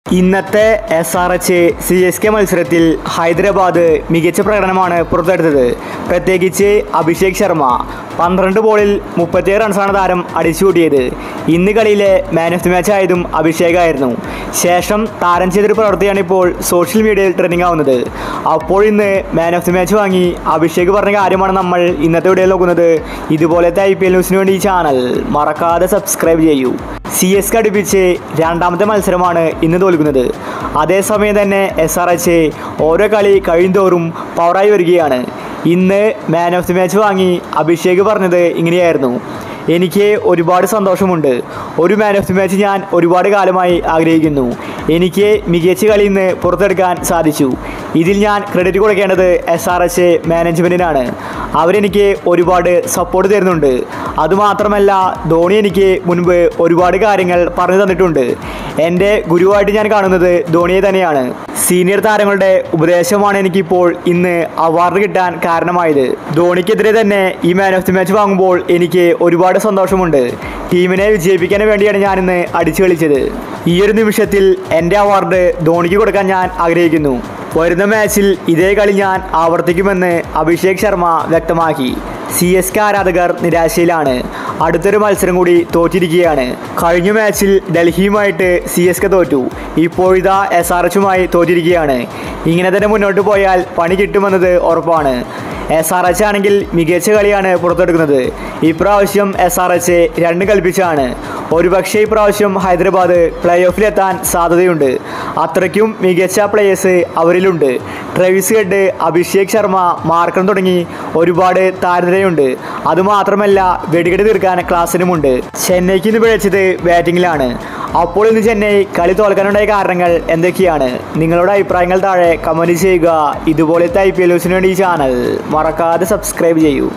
ഇന്നത്തെ S R H C S K മത്സരത്തിൽ ഹൈദരാബാദ് മികച്ച പ്രകടനമാണ് പുറത്തെടുത്തത് പ്രത്യേകിച്ച് അഭിഷേക് ശർമ്മ പന്ത്രണ്ട് ബോളിൽ മുപ്പത്തിയേഴ് റൺസാണ് താരം അടിച്ചുകൂട്ടിയത് ഇന്ന് കളിയിലെ മാൻ ഓഫ് ദി മാച്ച് ആയതും അഭിഷേകായിരുന്നു ശേഷം താരം ചെയ്തൊരു പ്രവൃത്തിയാണ് ഇപ്പോൾ സോഷ്യൽ മീഡിയയിൽ ട്രെൻഡിങ് ആവുന്നത് അപ്പോൾ ഇന്ന് മാൻ ഓഫ് ദി മാച്ച് വാങ്ങി അഭിഷേക് പറഞ്ഞ കാര്യമാണ് നമ്മൾ ഇന്നത്തെ വീഡിയോയിൽ നോക്കുന്നത് ഇതുപോലത്തെ ഐ പി എൽ ന്യൂസിന് വേണ്ടി ഈ ചാനൽ മറക്കാതെ സബ്സ്ക്രൈബ് ചെയ്യൂ സി എസ് കെ അടുപ്പിച്ച് രണ്ടാമത്തെ മത്സരമാണ് ഇന്ന് തോൽക്കുന്നത് അതേസമയം തന്നെ എസ് ആർ എച്ച് ഓരോ കളി കഴിയുന്തോറും പവറായി വരികയാണ് ഇന്ന് മാൻ ഓഫ് ദി മാച്ച് വാങ്ങി അഭിഷേക് പറഞ്ഞത് ഇങ്ങനെയായിരുന്നു എനിക്ക് ഒരുപാട് സന്തോഷമുണ്ട് ഒരു മാൻ ഓഫ് ദി മാച്ച് ഞാൻ ഒരുപാട് കാലമായി ആഗ്രഹിക്കുന്നു എനിക്ക് മികച്ച കളി ഇന്ന് പുറത്തെടുക്കാൻ സാധിച്ചു ഇതിൽ ഞാൻ ക്രെഡിറ്റ് കൊടുക്കേണ്ടത് എസ് ആർ എച്ച് മാനേജ്മെൻറ്റിനാണ് അവരെനിക്ക് ഒരുപാട് സപ്പോർട്ട് തരുന്നുണ്ട് അതുമാത്രമല്ല ധോണി എനിക്ക് മുൻപ് ഒരുപാട് കാര്യങ്ങൾ പറഞ്ഞു തന്നിട്ടുണ്ട് എൻ്റെ ഗുരുവായിട്ട് ഞാൻ കാണുന്നത് ധോണിയെ തന്നെയാണ് സീനിയർ താരങ്ങളുടെ ഉപദേശമാണ് എനിക്കിപ്പോൾ ഇന്ന് അവാർഡ് കിട്ടാൻ കാരണമായത് ധോണിക്കെതിരെ തന്നെ ഈ മാൻ ഓഫ് ദി മാച്ച് വാങ്ങുമ്പോൾ എനിക്ക് ഒരുപാട് സന്തോഷമുണ്ട് ടീമിനെ വിജയിപ്പിക്കാൻ വേണ്ടിയാണ് ഞാനിന്ന് അടിച്ചു കളിച്ചത് ഈ ഒരു നിമിഷത്തിൽ എൻ്റെ അവാർഡ് ധോണിക്ക് കൊടുക്കാൻ ഞാൻ ആഗ്രഹിക്കുന്നു വരുന്ന മാച്ചിൽ ഇതേ കളി ഞാൻ ആവർത്തിക്കുമെന്ന് അഭിഷേക് ശർമ്മ വ്യക്തമാക്കി സി എസ് കെ ആരാധകർ നിരാശയിലാണ് അടുത്തൊരു മത്സരം കൂടി തോറ്റിരിക്കുകയാണ് കഴിഞ്ഞ മാച്ചിൽ ഡൽഹിയുമായിട്ട് സി എസ് കെ തോറ്റു ഇപ്പോഴിതാ എസ് ആർ എച്ചുമായി തോറ്റിരിക്കുകയാണ് ഇങ്ങനെ തന്നെ മുന്നോട്ട് പോയാൽ പണി കിട്ടുമെന്നത് ഉറപ്പാണ് എസ് ആർ എച്ച് ആണെങ്കിൽ മികച്ച കളിയാണ് പുറത്തെടുക്കുന്നത് ഇപ്രാവശ്യം എസ് ആർ എച്ച് രണ്ട് കൽപ്പിച്ചാണ് ഒരുപക്ഷെ ഇപ്രാവശ്യം ഹൈദരാബാദ് പ്ലേ ഓഫിലെത്താൻ സാധ്യതയുണ്ട് അത്രയ്ക്കും മികച്ച പ്ലേയേഴ്സ് അവരിലുണ്ട് Travis Head Abhishek Sharma Markram തുടങ്ങി ഒരുപാട് താരനിരയുണ്ട് അതുമാത്രമല്ല വെടികെട്ട് തീർക്കാൻ ക്ലാസ്സിനുമുണ്ട് ചെന്നൈക്ക് ഇന്ന് പിഴച്ചത് ബാറ്റിങ്ങിലാണ് അപ്പോൾ ഇന്ന് ചെന്നൈ കളി തോൽക്കാനുണ്ടായ കാരണങ്ങൾ എന്തൊക്കെയാണ് നിങ്ങളുടെ അഭിപ്രായങ്ങൾ താഴെ കമൻറ്റ് ചെയ്യുക ഇതുപോലത്തെ ഐ പി എൽ ന്യൂസിന് വേണ്ടി ഈ ചാനൽ മറക്കാതെ സബ്സ്ക്രൈബ് ചെയ്യൂ